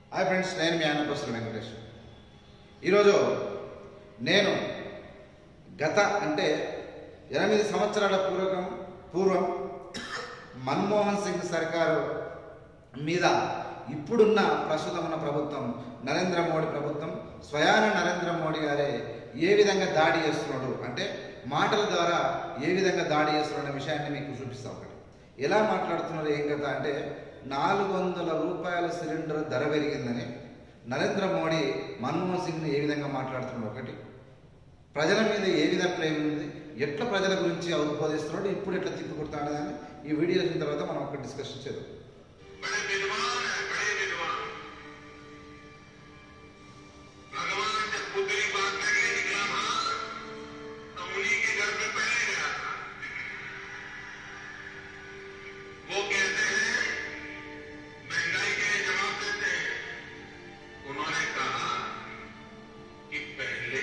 Hi friends నేను మీ అన్నప్రసన్న వెంకటేష్ ఈరోజు నేను గత అంటే ఎనిమిది సంవత్సరాల పూర్వకం పూర్వం మన్మోహన్ సింగ్ సర్కారు మీద ఇప్పుడున్న ప్రస్తుతం ఉన్న ప్రభుత్వం నరేంద్ర మోడీ ప్రభుత్వం స్వయాన నరేంద్ర మోడీ గారే ఏ విధంగా దాడి చేస్తున్నాడు అంటే మాటల ద్వారా ఏ విధంగా దాడి చేస్తున్నాడు అనే విషయాన్ని మీకు చూపిస్తా ఒకటి ఎలా మాట్లాడుతున్నారు ఏం కదా అంటే నాలుగు వందల రూపాయల సిలిండర్ ధర పెరిగిందని నరేంద్ర మోడీ మన్మోహన్ సింగ్ని ఏ విధంగా మాట్లాడుతున్నాడు ఒకటి ప్రజల మీద ఏ విధంగా ప్రేమ ఉంది ఎట్లా ప్రజల గురించి ఉద్బోధిస్తున్నాడు ఇప్పుడు ఎట్లా తిప్పి కొడతాడు అని ఈ వీడియో వచ్చిన తర్వాత మనం ఒక డిస్కషన్ చేద్దాం बड़े विद्वान है बड़े विद्वान भगवान जब पुतली बांधने के लिए निकला था तो उन्हीं के घर में पहले गया था वो कहते हैं महंगाई के लिए जवाब देते हैं उन्होंने कहा कि पहले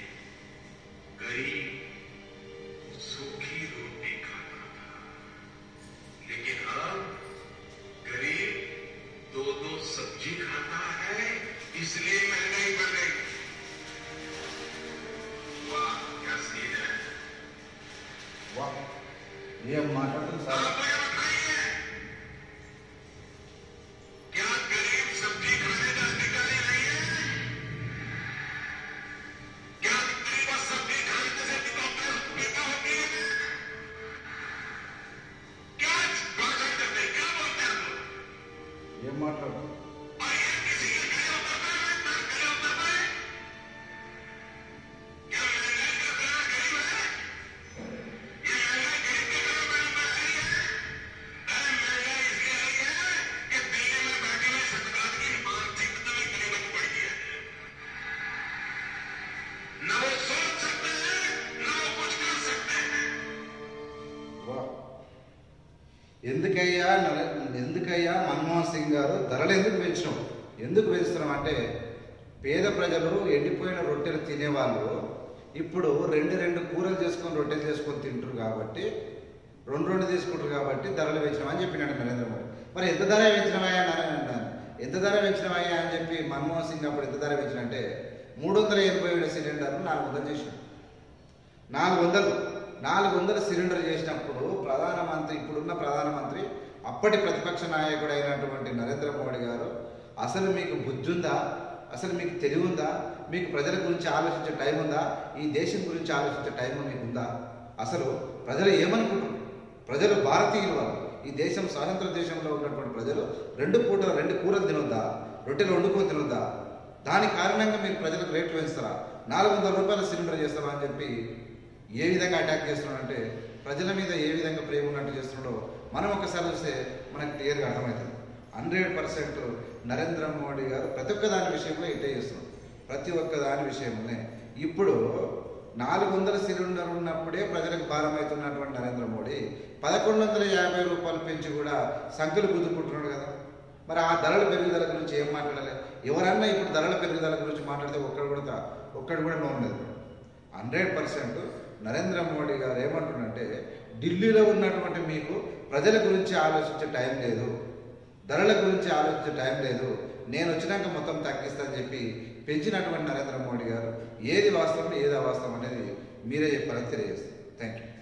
गरीब सूखी रोटी खाता था लेकिन अब गरीब दो दो सब्जी खाता है इसलिए महंगाई बढ़ गई वाह क्या सीन है వా ఏం మాట్లాడుతుంది సార్ आप मुझे बताइए क्या गरीब सब्जी खाने का अधिकारी नहीं है क्या गरीब और सब्जी खाने से डॉक्टर बेटा होती है क्या भाषण करते हैं? क्या बोलते हैं आप लोग? ఏం మాట్లాడు आइए किसी के खड़े होकर बैठ बैठ खड़े होकर बैठ क्या महंगाई का कारण गरीब है ये महंगाई गरीब के कारण बड़ी बढ़ रही है अरे महंगाई इसलिए आई है कि दिल्ली में बैठे हुए सरकार की मानसिकता में गरीबत बढ़ गई है न वो सोच सकते हैं न वो कुछ कर सकते हैं వా ఎందుకయ్యా నరే- ఎందుకయ్యా మన్మోహన్ సింగ్ గారు ధరలు ఎందుకు పెంచడం ఎందుకు పెంచుతున్నాం అంటే పేద ప్రజలు ఎండిపోయిన రొట్టెలు తినేవాళ్ళు ఇప్పుడు రెండు రెండు కూరలు చేసుకొని రొట్టెలు చేసుకొని తింటారు కాబట్టి రెండు రెండు తీసుకుంటారు కాబట్టి ధరలు పెంచడం అని చెప్పినాడు నరేంద్ర మోడీ మరి ఎంత ధర పెంచినవయ్యా నరేంద్ర ఎంత ధర పెంచినవయ్యా అని చెప్పి మన్మోహన్ సింగ్ అప్పుడు ఎంత ధర పెంచినంటే మూడు వందల ఎనభై ఏడు సిలిండర్లు నాలుగు వందలు చేసినాడు నాలుగు వందలు నాలుగు వందల సిలిండర్ చేసినప్పుడు ప్రధానమంత్రి ఇప్పుడున్న ప్రధానమంత్రి అప్పటి ప్రతిపక్ష నాయకుడు అయినటువంటి నరేంద్ర మోడీ గారు అసలు మీకు బుద్ధి ఉందా అసలు మీకు తెలివి ఉందా మీకు ప్రజల గురించి ఆలోచించే టైం ఉందా ఈ దేశం గురించి ఆలోచించే టైం మీకు ఉందా అసలు ప్రజలు ఏమనుకుంటున్నారు ప్రజలు భారతీయులు వాళ్ళు ఈ దేశం స్వాతంత్ర దేశంలో ఉన్నటువంటి ప్రజలు రెండు పూటలు రెండు కూరలు తినొద్దా రొట్టెలు వండుకొని తినొద్దా దాని కారణంగా మీరు ప్రజలకు రేట్లు పెంచుతారా నాలుగు వందల రూపాయల సిలిండర్ చేస్తారా అని చెప్పి ఏ విధంగా అటాక్ చేస్తున్నాడంటే ప్రజల మీద ఏ విధంగా ప్రేమ ఉన్నట్టు చేస్తున్నాడో మనం ఒకసారి చూస్తే మనకు క్లియర్గా అర్థమవుతుంది హండ్రెడ్ పర్సెంట్ నరేంద్ర మోడీ గారు ప్రతి ఒక్క దాని విషయంలో ఇట్టే చేస్తున్నాడు ప్రతి ఒక్క దాని విషయంలోనే ఇప్పుడు నాలుగు వందల సిలిండర్ ఉన్నప్పుడే ప్రజలకు భారం అవుతున్నటువంటి నరేంద్ర మోడీ పదకొండు వందల యాభై రూపాయలు పెంచి కూడా సంఖ్యలు గుద్దుకుంటున్నాడు కదా మరి ఆ ధరల పెరుగుదల గురించి ఏం మాట్లాడాలి ఎవరన్నా ఇప్పుడు ధరల పెరుగుదల గురించి మాట్లాడితే ఒక్కడు కూడా తా- ఒక్కడు కూడా నోరు లేదు హండ్రెడ్ పర్సెంట్ నరేంద్ర మోడీ గారు ఏమంటున్నంటే ఢిల్లీలో ఉన్నటువంటి మీకు ప్రజల గురించి ఆలోచించే టైం లేదు ధరల గురించి ఆలోచించే టైం లేదు నేను వచ్చినాక మొత్తం తగ్గిస్తానని చెప్పి పెంచినటువంటి నరేంద్ర మోడీ గారు ఏది వాస్తవం ఏది అవాస్తవం అనేది మీరే చెప్పాలని తెలియజేస్తాను థ్యాంక్ యూ